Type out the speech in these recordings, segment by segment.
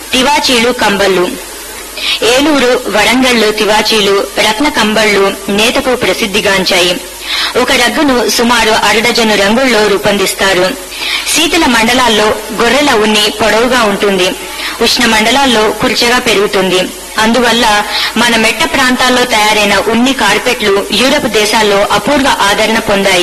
తివాచీలు కంబళ్ళు ఏలూరు వరంగళ్లు తివాచీలు రత్న కంబళ్లు నేతకు ప్రసిద్ధిగాంచాయి ఒక రగ్గును సుమారు అరడజను రంగుల్లో రూపొందిస్తారు శీతల మండలాల్లో గొర్రెల ఉన్ని పొడవుగా ఉంటుంది ఉష్ణ మండలాల్లో కుర్చగా పెరుగుతుంది అందువల్ల మన మెట్ట ప్రాంతాల్లో తయారైన ఉన్ని కార్పెట్లు యూరప్ దేశాల్లో అపూర్వ ఆదరణ పొందాయి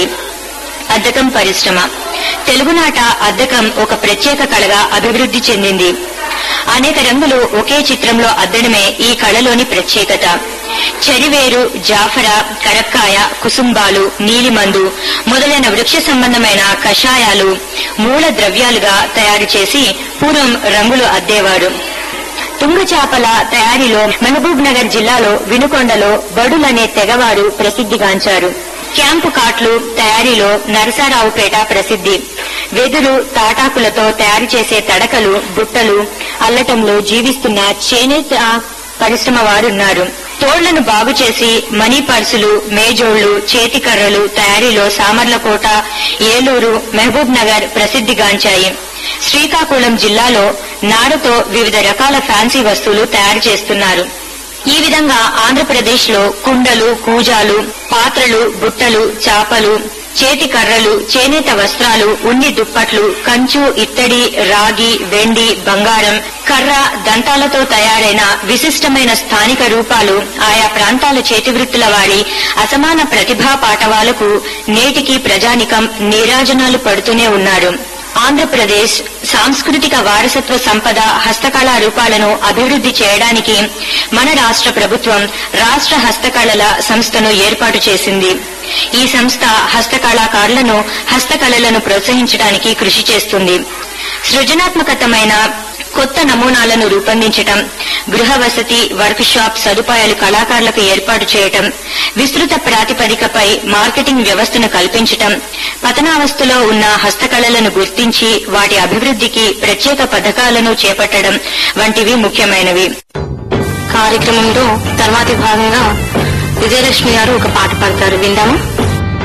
అద్దకం పరిశ్రమ తెలుగునాట అద్దకం ఒక ప్రత్యేక కళగా అభివృద్ధి చెందింది అనేక రంగులు ఒకే చిత్రంలో అద్దడమే ఈ కళలోని ప్రత్యేకత చెరివేరు జాఫర కరక్కాయ కుసుంబాలు నీలిమందు మొదలైన వృక్ష సంబంధమైన కషాయాలు మూల ద్రవ్యాలుగా తయారు చేసి పూర్వం రంగులు అద్దేవారు తుంగ చేపల తయారీలో మహబూబ్ నగర్ జిల్లాలో వినుకొండలో బడులనే తెగవారు ప్రసిద్ధిగాంచారు క్యాంపు కాట్లు తయారీలో నరసారావుపేట ప్రసిద్ధి వెదురు తాటాకులతో తయారు చేసే తడకలు బుట్టలు అల్లటంలో జీవిస్తున్న చేనేత పరిశ్రమ వారున్నారు తోళ్లను బాగు చేసి మనీ పర్సులు మేజోళ్లు చేతికర్రలు తయారీలో సామర్లకోట ఏలూరు మహబూబ్ నగర్ ప్రసిద్ధిగాంచాయి శ్రీకాకుళం జిల్లాలో నారుతో వివిధ రకాల ఫ్యాన్సీ వస్తువులు తయారు చేస్తున్నారు ఈ విధంగా ఆంధ్రప్రదేశ్ లో కుండలు కూజాలు పాత్రలు బుట్టలు చాపలు చేతి కర్రలు చేనేత వస్త్రాలు ఉన్ని దుప్పట్లు కంచు ఇత్తడి రాగి వెండి బంగారం కర్ర దంతాలతో తయారైన విశిష్టమైన స్థానిక రూపాలు ఆయా ప్రాంతాల చేతివృత్తుల వారి అసమాన ప్రతిభా పాటవాలకు నేటికి ప్రజానికం నీరాజనాలు పడుతూనే ఉన్నారు ఆంధ్రప్రదేశ్ సాంస్కృతిక వారసత్వ సంపద హస్తకళా రూపాలను అభివృద్ధి చేయడానికి మన రాష్ట్ర ప్రభుత్వం రాష్ట్ర హస్తకళల సంస్థను ఏర్పాటు చేసింది ఈ సంస్థ హస్తకళాకారులను హస్తకళలను ప్రోత్సహించడానికి కృషి చేస్తుంది సృజనాత్మకతమైన కొత్త నమూనాలను రూపొందించటం గృహ వసతి వర్క్ షాప్ సదుపాయాలు కళాకారులకు ఏర్పాటు చేయటం విస్తృత ప్రాతిపదికపై మార్కెటింగ్ వ్యవస్థను కల్పించటం పతనావస్థలో ఉన్న హస్తకళలను గుర్తించి వాటి అభివృద్ధికి ప్రత్యేక పథకాలను చేపట్టడం వంటివి ముఖ్యమైనవి కార్యక్రమంలో తర్వాతి భాగంగా విజయలక్ష్మి గారు ఒక పాట పాడతారు విందామా